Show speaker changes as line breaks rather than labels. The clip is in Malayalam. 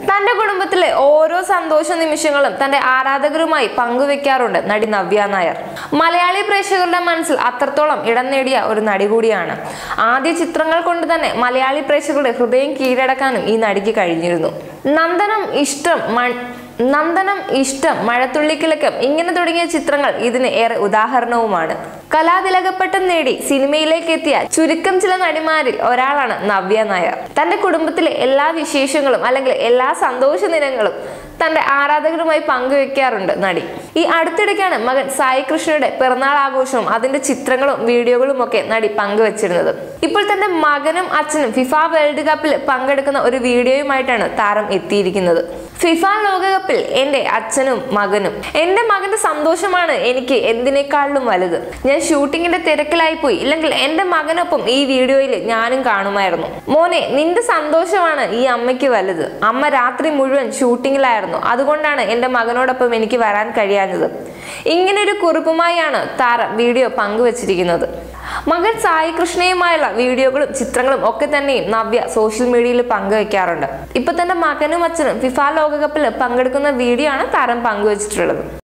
തന്റെ കുടുംബത്തിലെ ഓരോ സന്തോഷ നിമിഷങ്ങളും തന്റെ ആരാധകരുമായി പങ്കുവെക്കാറുണ്ട് നടി നവ്യ നായർ മലയാളി പ്രേക്ഷകരുടെ മനസ്സിൽ അത്രത്തോളം ഇടം നേടിയ ഒരു നടി കൂടിയാണ് ആദ്യ ചിത്രങ്ങൾ കൊണ്ട് തന്നെ മലയാളി പ്രേക്ഷകരുടെ ഹൃദയം കീഴടക്കാനും ഈ നടിക്ക് കഴിഞ്ഞിരുന്നു നന്ദനം ഇഷ്ടം മൺ നന്ദനം ഇഷ്ടം മഴത്തുള്ളിക്കിളക്കം ഇങ്ങനെ തുടങ്ങിയ ചിത്രങ്ങൾ ഇതിന് ഏറെ ഉദാഹരണവുമാണ് കലാതിലകപ്പട്ടം നേടി സിനിമയിലേക്ക് എത്തിയ ചുരുക്കം ചില നടിമാരിൽ ഒരാളാണ് നവ്യ നായർ തന്റെ കുടുംബത്തിലെ എല്ലാ വിശേഷങ്ങളും അല്ലെങ്കിൽ എല്ലാ സന്തോഷ ദിനങ്ങളും തന്റെ ആരാധകരുമായി പങ്കുവെക്കാറുണ്ട് നടി ഈ അടുത്തിടയ്ക്കാണ് മകൻ സായി കൃഷ്ണയുടെ പിറന്നാൾ ആഘോഷവും അതിന്റെ ചിത്രങ്ങളും വീഡിയോകളും ഒക്കെ നടി പങ്കുവച്ചിരുന്നത് ഇപ്പോൾ തന്റെ മകനും അച്ഛനും ഫിഫ വേൾഡ് കപ്പിൽ പങ്കെടുക്കുന്ന ഒരു വീഡിയോയുമായിട്ടാണ് താരം എത്തിയിരിക്കുന്നത് ഫിഫ ലോകകപ്പിൽ എൻ്റെ അച്ഛനും മകനും എൻ്റെ മകന്റെ സന്തോഷമാണ് എനിക്ക് എന്തിനേക്കാളിലും വലുത് ഞാൻ ഷൂട്ടിങ്ങിന്റെ തിരക്കിലായി പോയി ഇല്ലെങ്കിൽ എൻ്റെ മകനൊപ്പം ഈ വീഡിയോയിൽ ഞാനും കാണുമായിരുന്നു മോനെ നിന്റെ സന്തോഷമാണ് ഈ അമ്മയ്ക്ക് വലുത് അമ്മ രാത്രി മുഴുവൻ ഷൂട്ടിങ്ങിലായിരുന്നു അതുകൊണ്ടാണ് എൻ്റെ മകനോടൊപ്പം എനിക്ക് വരാൻ കഴിയാഞ്ഞത് ഇങ്ങനൊരു കുറിപ്പുമായാണ് താരം വീഡിയോ പങ്കുവച്ചിരിക്കുന്നത് മകൻ സായി കൃഷ്ണയുമായുള്ള വീഡിയോകളും ചിത്രങ്ങളും ഒക്കെ തന്നെയും നവ്യ സോഷ്യൽ മീഡിയയിൽ പങ്കുവെക്കാറുണ്ട് ഇപ്പൊ തന്റെ മകനും അച്ഛനും ഫിഫ ലോകകപ്പിൽ പങ്കെടുക്കുന്ന വീഡിയോ ആണ് താരം പങ്കുവച്ചിട്ടുള്ളത്